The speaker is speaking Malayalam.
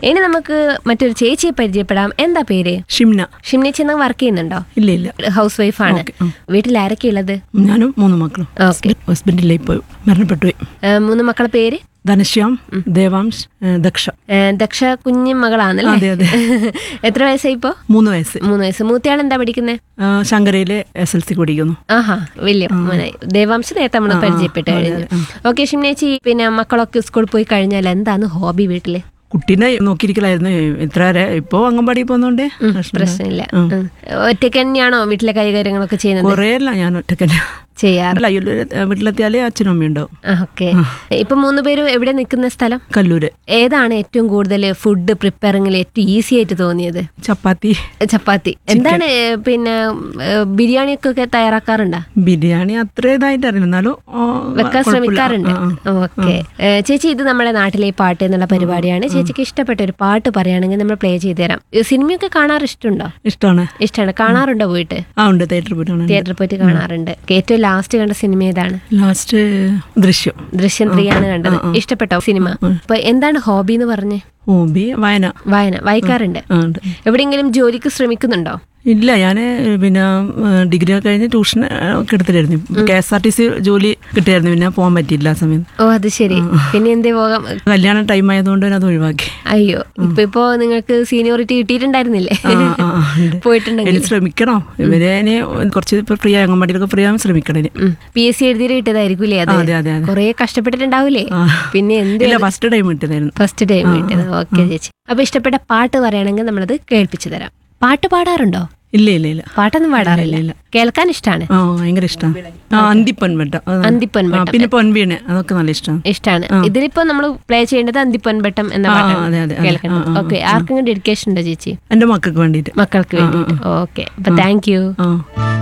ഇനി നമുക്ക് മറ്റൊരു ചേച്ചിയെ പരിചയപ്പെടാം എന്താ പേര് ഷിംന ഷിംനി ചെന്ന വർക്ക് ചെയ്യുന്നുണ്ടോ ഇല്ല ഇല്ല ഹൗസ് വൈഫാണ് ഓക്കെ, ഉം. വീട്ടിൽ ആരൊക്കെ ഉള്ളത് ഞാനും മൂന്ന് മക്കളും ഓക്കെ ഹസ്ബൻഡില്ലേ ഇപ്പോൾ മരണപ്പെട്ടു പോയി ഏ, മൂന്ന് മക്കളെ പേര് ധനശ്യാം ദേവാംശ് ഏ, ദക്ഷ ഏ, ദക്ഷ കുഞ്ഞു മകളാണല്ലേ അതെ, അതെ. എത്ര വയസ്സായി ഇപ്പോ മൂന്ന് വയസ്സ് മൂന്ന് വയസ്സ് മൂത്തയാൾ എന്താ പഠിക്കുന്നത് ആ, ശങ്കരയിലെ എസ് എൽ സി പഠിക്കുന്നു ആഹാ വലിയ മോനായി ദേവാംശ നേരത്തെ നമ്മൾ പരിചയപ്പെട്ട് കഴിഞ്ഞു ഓക്കെ ഷിംനേച്ചി പിന്നെ മക്കളൊക്കെ സ്കൂളിൽ പോയി കഴിഞ്ഞാൽ എന്താണ് ഹോബി വീട്ടില് കുട്ടീനെ നോക്കിയിരിക്കലായിരുന്നു ഇത്ര വരെ ഇപ്പോ അംഗൻവാടി പോകുന്നോണ്ട് പ്രശ്നമില്ല ഉം. ഒറ്റയ്ക്ക് തന്നെയാണോ വീട്ടിലെ കൈകാര്യങ്ങളൊക്കെ ചെയ്യുന്നത് കുറേ അല്ല ഞാൻ ഒറ്റക്കന്നെ ചെയ്യാറ് അല്ല അയ്യോ, വീട്ടിലെത്തിയാലേ അച്ഛനും അമ്മയും ഉണ്ടാവും ഓക്കെ ഇപ്പൊ മൂന്ന് പേരും എവിടെ നിൽക്കുന്ന സ്ഥലം കല്ലൂര് ഏതാണ് ഏറ്റവും കൂടുതൽ ഫുഡ് പ്രിപ്പയറിംഗിൽ ഏറ്റവും ഈസി ആയിട്ട് തോന്നിയത് ചപ്പാത്തി ചപ്പാത്തി എന്താണ് ഏ, പിന്നെ ബിരിയാണി ഒക്കെ തയ്യാറാക്കാറുണ്ടോ ബിരിയാണി അത്ര ഇതായിട്ട് അറിയില്ല എന്നാലും ആ, വെക്കാൻ കുഴപ്പമില്ല. ശ്രമിക്കാറുണ്ട് ആ, ആ. ഓക്കെ ചേച്ചി ഇത് നമ്മുടെ നാട്ടിലെ ഈ പാട്ട് എന്നുള്ള പരിപാടിയാണ് ചേച്ചിക്ക് ഇഷ്ടപ്പെട്ട ഒരു പാട്ട് പറയുകയാണെങ്കിൽ നമ്മൾ പ്ലേ ചെയ്ത് തരാം ഈ സിനിമയൊക്കെ കാണാറ് ഇഷ്ടമുണ്ടോ ഇഷ്ടമാണ് ഇഷ്ടമാണ് കാണാറുണ്ടോ പോയിട്ട് ആ ഉണ്ട് തിയേറ്ററിൽ പോയിട്ടാണ് തിയേറ്ററിൽ പോയിട്ട് കാണാറുണ്ട് ഏറ്റവും ലാസ്റ്റ് കണ്ട സിനിമ ഏതാണ് ലാസ്റ്റ് ദൃശ്യം ദൃശ്യം ത്രീ ആണ് കണ്ടത് ഇഷ്ടപ്പെട്ടോ സിനിമ അപ്പൊ എന്താണ് ഹോബി എന്ന് പറഞ്ഞ് ഹോബി വായന വായന വായിക്കാറുണ്ട് ആ, ഉണ്ട് എവിടെയെങ്കിലും ജോലിക്ക് ശ്രമിക്കുന്നുണ്ടോ ഇല്ല ഞാൻ പിന്നെ ഡിഗ്രി ഒക്കെ കഴിഞ്ഞ് ട്യൂഷൻ ഒക്കെ എടുത്തിട്ടായിരുന്നു K S R T C ജോലി കിട്ടിയായിരുന്നു പിന്നെ പോകാൻ പറ്റിയില്ല ആ സമയത്ത് ഓ അത് ശരി പിന്നെ എന്തേ പോകാം കല്യാണ ടൈം ആയതുകൊണ്ട് ഞാൻ അത് ഒഴിവാക്കി അയ്യോ ഇപ്പൊ ഇപ്പോ നിങ്ങൾക്ക് സീനിയോറിറ്റി കിട്ടിയിട്ടുണ്ടായിരുന്നില്ലേ ആ, ആ, ആ, ഉണ്ട്. പോയിട്ടുണ്ടെങ്കിൽ ഇനി ശ്രമിക്കണം ഇവരെ ഇനി കുറച്ച് ഇപ്പൊ ഫ്രീ അംഗൻവാടിയിലൊക്കെ ഫ്രീ ആവാൻ ശ്രമിക്കണം ഇനി പി എസ് സി എഴുതിയിട്ട് കിട്ടിയതായിരിക്കൂലേ അത് ആ, അതെ അതെ അതെ കൊറേ കഷ്ടപ്പെട്ടിട്ടുണ്ടാവൂലേ ആ. പിന്നെ എന്ത് ഇല്ല ഫസ്റ്റ് ടൈം കിട്ടിയതായിരുന്നു ഫസ്റ്റ് ടൈം കിട്ടിയത് ഓക്കെ ചേച്ചി അപ്പൊ ഇഷ്ടപ്പെട്ട പാട്ട് പറയുകയാണെങ്കിൽ നമ്മളത് കേൾപ്പിച്ചു തരാം പാട്ട് പാടാറുണ്ടോ ഇല്ല ഇല്ല ഇല്ല പാട്ടൊന്നും പാടാറില്ല ഇല്ല. കേൾക്കാൻ ഇഷ്ടമാണ് ആ ഭയങ്കര ഇഷ്ടമാണ് ആ അന്തിപ്പൊൻവെട്ട അത് അന്തിപ്പൊൻവെട്ടം. ആ, പിന്നെ പൊൻവീണ് അതൊക്കെ നല്ല ഇഷ്ടമാണ് ഇഷ്ടമാണ് ഇതിലിപ്പോ നമ്മൾ പ്ലേ ചെയ്യേണ്ടത് അന്തിപ്പൊൻപട്ടം എന്ന ആ, പാട്ടാണ് അതെ, അതെ, അതെ. കേൾക്കണം ആ, ആ, ഓക്കെ ആർക്കെങ്കിലും ഡെഡിക്കേഷൻ ഉണ്ടോ ചേച്ചി എൻ്റെ മക്കൾക്ക് വേണ്ടിയിട്ട് മക്കൾക്ക് വേണ്ടിയിട്ട് ഓക്കെ അപ്പൊ താങ്ക് യു ആ